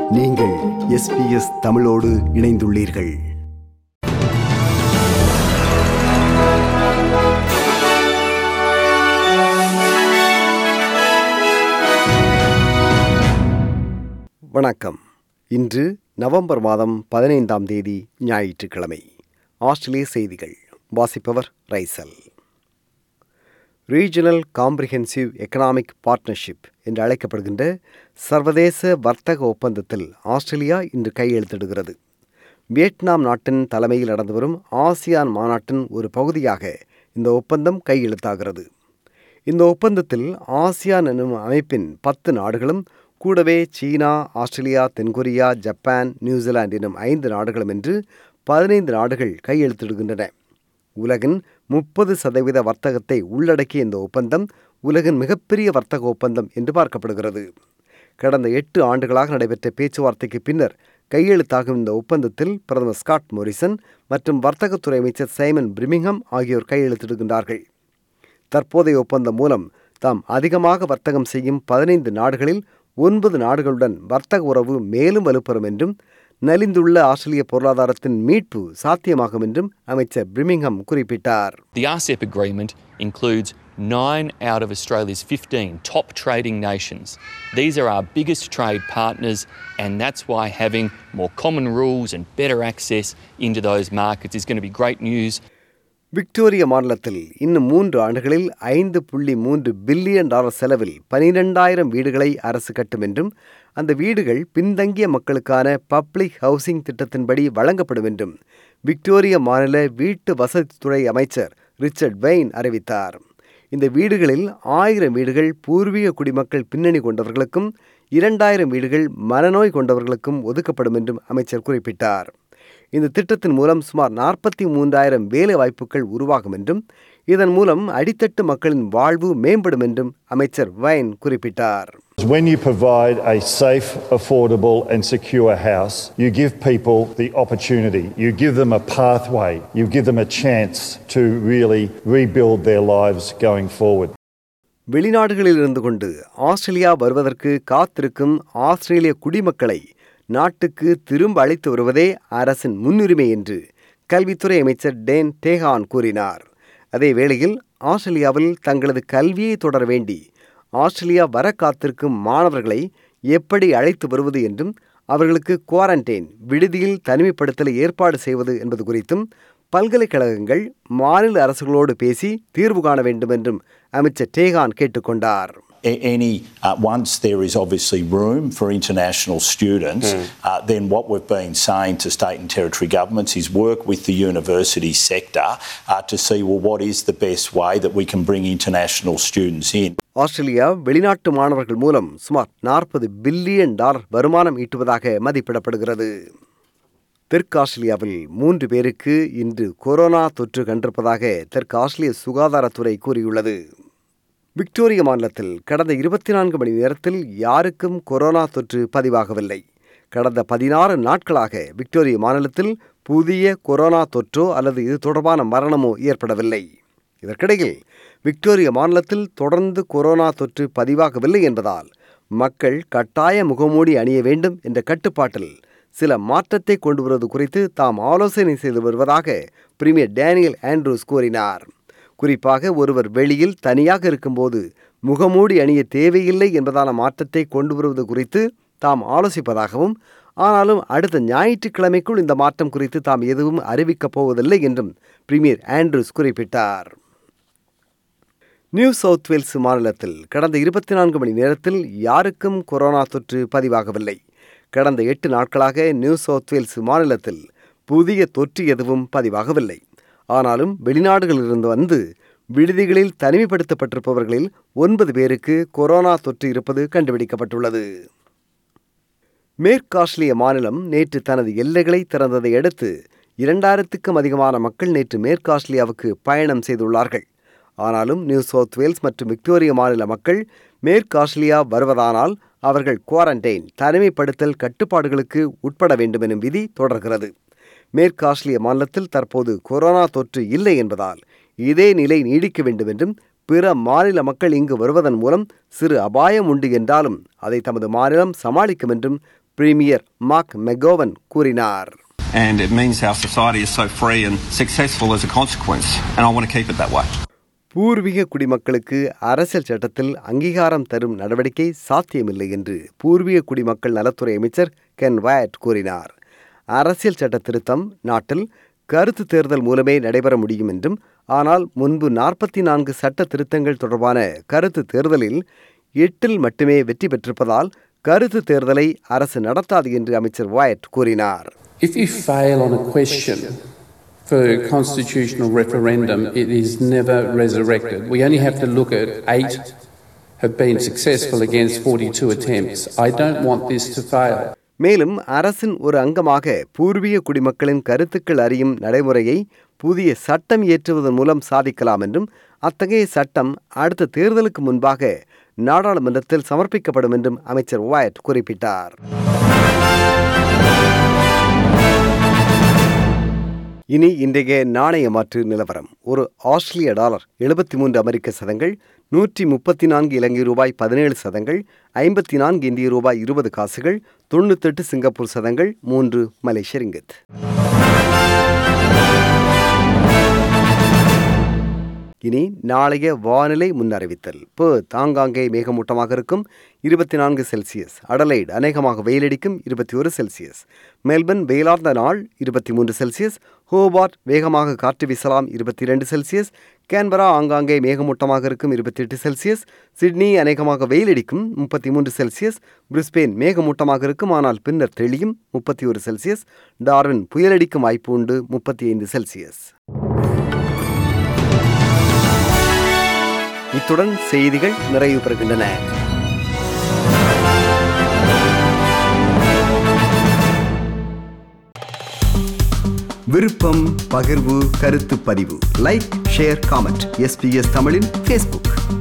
நீங்கள் எஸ்பிஎஸ் தமிழோடு இணைந்துள்ளீர்கள் வணக்கம் இன்று நவம்பர் மாதம் பதினைந்தாம் தேதி ஞாயிற்றுக்கிழமை ஆஸ்திரேலிய செய்திகள் வாசிப்பவர் Raisal regional comprehensive economic partnership என்று அழைக்கப்படுகின்ற சர்வதேச வர்த்தக ஒப்பந்தத்தில் ஆஸ்திரேலியா இன்று கையெழுத்திடுகிறது வியட்நாம் நாட்டின் தலைமையில் நடந்து வரும் ஆசியான் மாநாட்டின் ஒரு பகுதியாக இந்த ஒப்பந்தம் கையெழுத்தாகிறது இந்த ஒப்பந்தத்தில் ஆசியான் எனும் அமைப்பின் பத்து நாடுகளும் கூடவே சீனா ஆஸ்திரேலியா தென்கொரியா ஜப்பான் நியூசிலாந்து எனும் ஐந்து நாடுகளும் என்று பதினைந்து நாடுகள் கையெழுத்திடுகின்றன உலகின் முப்பது சதவீத வர்த்தகத்தை உள்ளடக்கிய இந்த ஒப்பந்தம் உலகின் மிகப்பெரிய வர்த்தக ஒப்பந்தம் என்று பார்க்கப்படுகிறது கடந்த எட்டு ஆண்டுகளாக நடைபெற்ற பேச்சுவார்த்தைக்கு பின்னர் கையெழுத்தாகும் இந்த ஒப்பந்தத்தில் பிரதமர் ஸ்காட் மொரிசன் மற்றும் வர்த்தகத்துறை அமைச்சர் சைமன் பிரிமிங்ஹம் ஆகியோர் கையெழுத்திடுகின்றார்கள் தற்போதைய ஒப்பந்தம் மூலம் தாம் அதிகமாக வர்த்தகம் செய்யும் பதினைந்து நாடுகளில் ஒன்பது நாடுகளுடன் வர்த்தக உறவு மேலும் வலுப்பெறும் என்றும் நலிந்துள்ள ஆஸ்திரேலிய பொருளாதாரத்தின் மீட்பு சாத்தியமாகும் என்றும் அமைச்சர் பிரிமிங்ஹம் குறிப்பிட்டார் The RCEP agreement includes nine out of Australia's 15 top trading nations. These are our biggest trade partners, and that's why having more common rules and better access into those markets is going to be great news. Victoria மாநிலத்தில் இன்னும் மூன்று ஆண்டுகளில் ஐந்து புள்ளி மூன்று billion dollar செலவில் பனிரெண்டாயிரம் வீடுகளை அரசு கட்டும் என்றும் அந்த வீடுகள் பின்தங்கிய மக்களுக்கான பப்ளிக் ஹவுசிங் திட்டத்தின்படி வழங்கப்படும் என்றும் விக்டோரிய மாநில வீட்டு வசதித்துறை அமைச்சர் ரிச்சர்ட் வெயின் அறிவித்தார் இந்த வீடுகளில் ஆயிரம் வீடுகள் பூர்வீக குடிமக்கள் பின்னணி கொண்டவர்களுக்கும் இரண்டாயிரம் வீடுகள் மனநோய் கொண்டவர்களுக்கும் ஒதுக்கப்படும் என்றும் அமைச்சர் குறிப்பிட்டார் இந்த திட்டத்தின் மூலம் சுமார் நாற்பத்தி மூன்றாயிரம் வேலை வாய்ப்புகள் உருவாகும் என்றும் இதன் மூலம் அடித்தட்டு மக்களின் வாழ்வு மேம்படும் என்றும் அமைச்சர் வைன் குறிப்பிட்டார் When you provide a safe, affordable, and secure house, you give people the opportunity, you give them a pathway, you give them a chance to really rebuild their lives going forward. வெளிநாடுகளில் இருந்து கொண்டு Australia வருவதற்கு காத்திருக்கும் ஆஸ்திரேலிய குடிமக்களை நாட்டுக்கு திரும்ப அழைத்து வருவதே அரசின் முன்னுரிமை என்று கல்வித்துறை அமைச்சர் டேன் டேகான் கூறினார் அதே வேளையில் ஆஸ்திரேலியாவில் தங்களது கல்வியை தொடர வேண்டி ஆஸ்திரேலியா வர காத்திருக்கும் மாணவர்களை எப்படி அழைத்து வருவது என்றும் அவர்களுக்கு குவாரண்டைன் விடுதியில் தனிமைப்படுத்தலை ஏற்பாடு செய்வது என்பது குறித்தும் பல்கலைக்கழகங்கள் மாநில அரசுகளோடு பேசி தீர்வு காண வேண்டும் என்றும் அமைச்சர் டேகான் கேட்டுக்கொண்டார் A- any uh, once there is obviously room for international students, uh, then what we've been saying to state and territory governments is work with the university sector uh, to see well what is the best way that we can bring international students in. Australia வெளிநாட்டு மாணவர்கள் மூலம் சுமார் நாற்பது billion dollar வருமானம் ஈட்டுவதாக மதிப்பிடப்படுகிறது தெற்கு ஆஸ்திரேலியாவில் மூன்று பேருக்கு இன்று கொரோனா தொற்று கண்டிருப்பதாக தெற்கு ஆஸ்திரேலிய சுகாதாரத்துறை கூறியுள்ளது விக்டோரிய மாநிலத்தில் கடந்த இருபத்தி நான்கு மணி நேரத்தில் யாருக்கும் கொரோனா தொற்று பதிவாகவில்லை கடந்த பதினாறு நாட்களாக விக்டோரிய மாநிலத்தில் புதிய கொரோனா தொற்றோ அல்லது இது தொடர்பான மரணமோ ஏற்படவில்லை இதற்கிடையில் விக்டோரிய மாநிலத்தில் தொடர்ந்து கொரோனா தொற்று பதிவாகவில்லை என்பதால் மக்கள் கட்டாய முகமூடி அணிய வேண்டும் என்ற கட்டுப்பாட்டில் சில மாற்றத்தை கொண்டு வருவது குறித்து தாம் ஆலோசனை செய்து வருவதாக பிரீமியர் டேனியல் ஆண்ட்ரூஸ் கூறினார் குறிப்பாக ஒருவர் வெளியில் தனியாக இருக்கும்போது முகமூடி அணிய தேவையில்லை என்பதான மாற்றத்தை கொண்டு வருவது குறித்து தாம் ஆலோசிப்பதாகவும் ஆனாலும் அடுத்த ஞாயிற்றுக்கிழமைக்குள் இந்த மாற்றம் குறித்து தாம் எதுவும் அறிவிக்கப் போவதில்லை என்றும் பிரீமியர் ஆண்ட்ரூஸ் குறிப்பிட்டார் நியூ சவுத் வேல்ஸ் மாநிலத்தில் கடந்த இருபத்தி நான்கு மணி நேரத்தில் யாருக்கும் கொரோனா தொற்று பதிவாகவில்லை கடந்த எட்டு நாட்களாக நியூ சவுத் வேல்ஸ் மாநிலத்தில் புதிய தொற்று எதுவும் பதிவாகவில்லை ஆனாலும் வெளிநாடுகளிலிருந்து வந்து விடுதிகளில் தனிமைப்படுத்தப்பட்டிருப்பவர்களில் ஒன்பது பேருக்கு கொரோனா தொற்று இருப்பது கண்டுபிடிக்கப்பட்டுள்ளது மேற்கு ஆஸ்திரேலிய மாநிலம் நேற்று தனது எல்லைகளை திறந்ததை அடுத்து இரண்டாயிரத்துக்கும் அதிகமான மக்கள் நேற்று மேற்கு ஆஸ்திரேலியாவுக்கு பயணம் செய்துள்ளார்கள் ஆனாலும் நியூ சவுத் வேல்ஸ் மற்றும் விக்டோரிய மாநில மக்கள் மேற்கு ஆஸ்திரேலியா வருவதானால் அவர்கள் குவாரண்டைன் தனிமைப்படுத்தல் கட்டுப்பாடுகளுக்கு உட்பட வேண்டும் எனும் விதி தொடர்கிறது மேற்கு ஆஸ்திரேலிய மாநிலத்தில் தற்போது கொரோனா தொற்று இல்லை என்பதால் இதே நிலை நீடிக்க வேண்டும் என்றும் பிற மாநில மக்கள் இங்கு வருவதன் மூலம் சிறு அபாயம் உண்டு என்றாலும் அதை தமது மாநிலம் சமாளிக்கும் என்றும் பிரீமியர் மார்க் மெகோவன் கூறினார் and it means our society is so free and successful as a consequence, and I want to keep it that way. பூர்வீக குடிமக்களுக்கு அரசியல் சட்டத்தில் அங்கீகாரம் தரும் நடவடிக்கை சாத்தியமில்லை என்று பூர்வீக குடிமக்கள் நலத்துறை அமைச்சர் கென் வயட் கூறினார் அரசியல் சட்ட திருத்தம் நாட்டில் கருத்து தேர்தல் மூலமே நடைபெற முடியும் என்றும் ஆனால் முன்பு நாற்பத்தி நான்கு சட்ட திருத்தங்கள் தொடர்பான கருத்து தேர்தலில் எட்டில் மட்டுமே வெற்றி பெற்றிருப்பதால் கருத்து தேர்தலை அரசு நடத்தாது என்று அமைச்சர் வயட் கூறினார் If you fail on a question for a constitutional referendum, it is never resurrected. We only have to look at eight have been successful against 42 attempts. I don't want this to fail. மேலும் அரசின் ஒரு அங்கமாக பூர்வீக குடிமக்களின் கருத்துக்கள் அறியும் நடைமுறையை புதிய சட்டம் இயற்றுவதன் மூலம் சாதிக்கலாம் என்றும் அத்தகைய சட்டம் அடுத்த தேர்தலுக்கு முன்பாக நாடாளுமன்றத்தில் சமர்ப்பிக்கப்படும் என்றும் அமைச்சர் வயட் குறிப்பிட்டார் இனி இன்றைய நாணய மாற்று நிலவரம் ஒரு ஆஸ்திரேலிய டாலர் எழுபத்தி மூன்று அமெரிக்க சதங்கள் நூற்றி முப்பத்தி நான்கு இலங்கை ரூபாய் பதினேழு சதங்கள் ஐம்பத்தி நான்கு இந்திய ரூபாய் இருபது காசுகள் தொண்ணூத்தெட்டு சிங்கப்பூர் சதங்கள் மூன்று மலேசிய ரிங்கித் இனி நாளைய வானிலை முன்னறிவித்தல் இப்போ தாங்காங்கே மேகமூட்டமாக இருக்கும் இருபத்தி நான்கு செல்சியஸ் அடலைட் அநேகமாக வெயிலடிக்கும் இருபத்தி ஒரு செல்சியஸ் மெல்பர்ன் வெயிலார்ந்த நாள் இருபத்தி மூன்று செல்சியஸ் ஹோபார்ட் வேகமாக காற்று வீசலாம் இருபத்தி இரண்டு செல்சியஸ் கேன்பரா ஆங்காங்கே மேகமூட்டமாக இருக்கும் இருபத்தி எட்டு செல்சியஸ் சிட்னி அநேகமாக வெயிலடிக்கும் முப்பத்தி மூன்று செல்சியஸ் பிரிஸ்பெயின் மேகமூட்டமாக இருக்கும் ஆனால் பின்னர் தெளியும் முப்பத்தி ஒரு செல்சியஸ் டார்வின் புயலடிக்கும் வாய்ப்பு உண்டு முப்பத்தி ஐந்து செல்சியஸ் இத்துடன் செய்திகள் நிறைவு பெறுகின்றன விருப்பம் பகிர்வு கருத்து பதிவு லைக் ஷேர் காமெண்ட் எஸ்பிஎஸ் தமிழின் ஃபேஸ்புக்